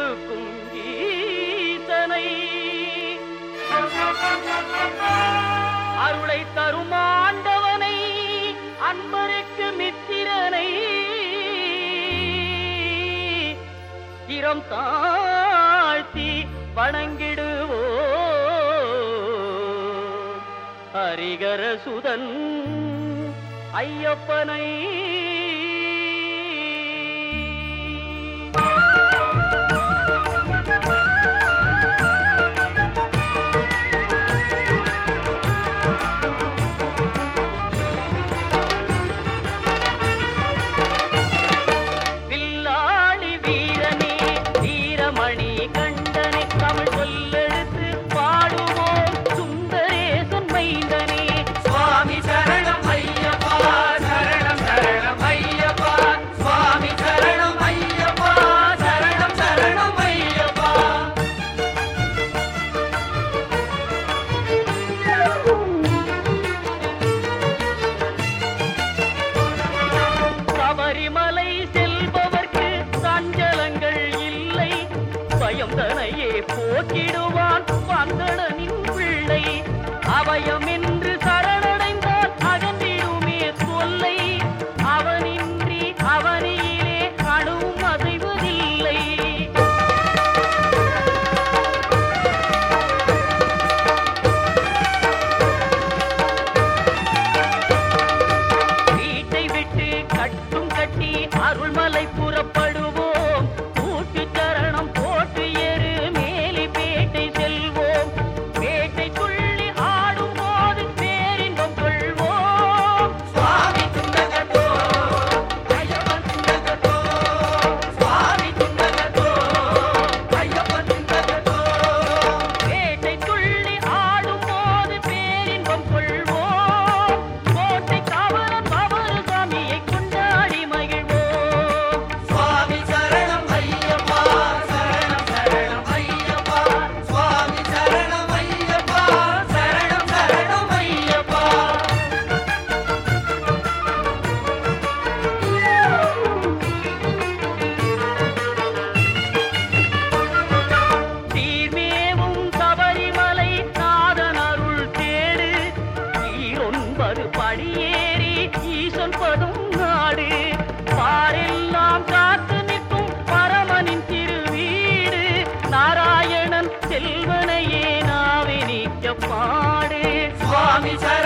இருக்கும் ஈசனை அருளை தரும் ஆண்டவனை அன்பருக்கு மித்திரனை இரம் தாழ்த்தி வணங்கிடுவோ ஹரிகர சுதன் ஐயப்பனை வில்லாளி வீரனே வீரமணி கண்டனே தமிழ் சொல்லெடுத்து பாடுவோம் சுந்தரேசன் மைந்தனே சுவாமி சரணம் ஐயப்பா சரணம் சரணம் ஐயப்பா சுவாமி சரணம் ஐயப்பா சரணம் சரணம் ஐயப்பா சபரிமலை செல்பவர்க்கு சஞ்சலங்கள் இல்லை பயம் தனையே போக்கிடுவான் வந்தடனின் பிள்ளை அபயம் என்று சரணடைந்தால் அகன்றிடுமே தொல்லை அவனின்றி அவனியிலே அணுவும் அசைவதில்லை வீட்டை விட்டு கட்டும் கட்டி அருள்மலை புறப்படுவோம் கூட்டு சரணம் போட்டு ஏறு மேலி பேட்டை செல்வோம் பேட்டை துள்ளி ஆடும் போது பேரின்பம் கொள்வோம் சுவாமி துண்டகத்தோ ஐயப்பன் துண்டகத்தோ சுவாமி துண்டகத்தோ ஐயப்பன் துண்டகத்தோ பேட்டை துள்ளி ஆடும் போது பேரின்பம் கொள்வோம் கோட்டை காவலன் பவரு சாமியை கொண்டாடி மகிழ்வோம் சுவாமி சரணம் ஐயப்பா சரணம் சரணம் ஐயப்பா சுவாமி சரணம் ஐயப்பா சரணம் சரணம் ஐயப்பா தீர்மேவும் சபரிமலை நாதன் அருள் தேடு ஈரொன்பது படியேறி ஈசன் பதும் நாடு பாரெல்லாம் காத்து நிற்கும் பரமனின் திருவீடு நாராயணன் செல்வனையே நாவே நீக்க பாடு சுவாமி சரணம்